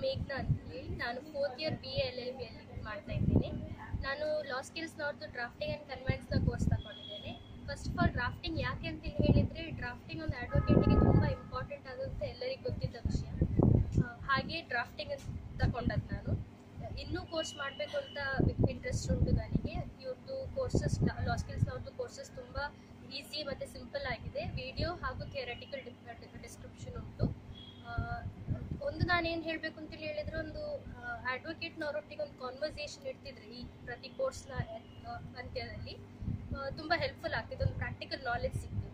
ಮೇಘ್ನಾ ಅಂತ ಹೇಳಿ ನಾನು fourth year B L L B ಅಲ್ಲಿ ಮಾಡ್ತಾ ಇದ್ದೀನಿ ನಾನು ಲಾ ಸ್ಕಿಲ್ಸ್ನವ್ರದ್ದು ಡ್ರಾಫ್ಟಿಂಗ್ ಆ್ಯಂಡ್ ಕನ್ವೆನ್ಸ್ನ ಕೋರ್ಸ್ ತಗೊಂಡಿದ್ದೇನೆ ಫಸ್ಟ್ ಆಫ್ ಆಲ್ ಡ್ರಾಫ್ಟಿಂಗ್ ಯಾಕೆ ಅಂತ ಹೇಳಿ ಹೇಳಿದರೆ ಡ್ರಾಫ್ಟಿಂಗ್ ಒಂದು ಅಡ್ವೊಕೇಟಿಗೆ ತುಂಬ ಇಂಪಾರ್ಟೆಂಟ್ ಆಗುತ್ತೆ ಎಲ್ಲರಿಗೂ ಗೊತ್ತಿದ್ದ ವಿಷಯ ಆ, ಹಾಗೆ ಡ್ರಾಫ್ಟಿಂಗ್ ತಗೊಂಡದ್ದು ನಾನು ಇನ್ನೂ ಕೋರ್ಸ್ ಮಾಡಬೇಕು ಅಂತ ಇಂಟ್ರೆಸ್ಟ್ ಉಂಟು ನನಗೆ ಇವ್ರದ್ದು ಕೋರ್ಸಸ್ ಲಾ ಸ್ಕಿಲ್ಸ್ನವ್ರದ್ದು ಕೋರ್ಸಸ್ ತುಂಬ ಈಸಿ ಮತ್ತು ಸಿಂಪಲ್ ಆಗಿದೆ ವಿಡಿಯೋ ಹಾಗೂ ಥಿಯರಟಿಕಲ್ ಡಿಸ್ಕ್ರಿಪ್ಷನ್ ಉಂಟು ಆ, ಒಂದು ನಾನೇನು ಹೇಳಬೇಕು ಅಂತೇಳಿ ಹೇಳಿದ್ರೆ ಒಂದು ಅಡ್ವೊಕೇಟ್ನವರೊಟ್ಟಿಗೆ ಒಂದು ಕಾನ್ವರ್ಸೇಷನ್ ಇಡ್ತಿದ್ರೆ ಈ ಪ್ರತಿ ಕೋರ್ಸ್ನ ಅಂತ್ಯದಲ್ಲಿ ಆ, ತುಂಬ ಹೆಲ್ಪ್ಫುಲ್ ಆಗ್ತಿದೆ ಒಂದು ಪ್ರಾಕ್ಟಿಕಲ್ ನಾಲೆಜ್ ಸಿಗ್ತದೆ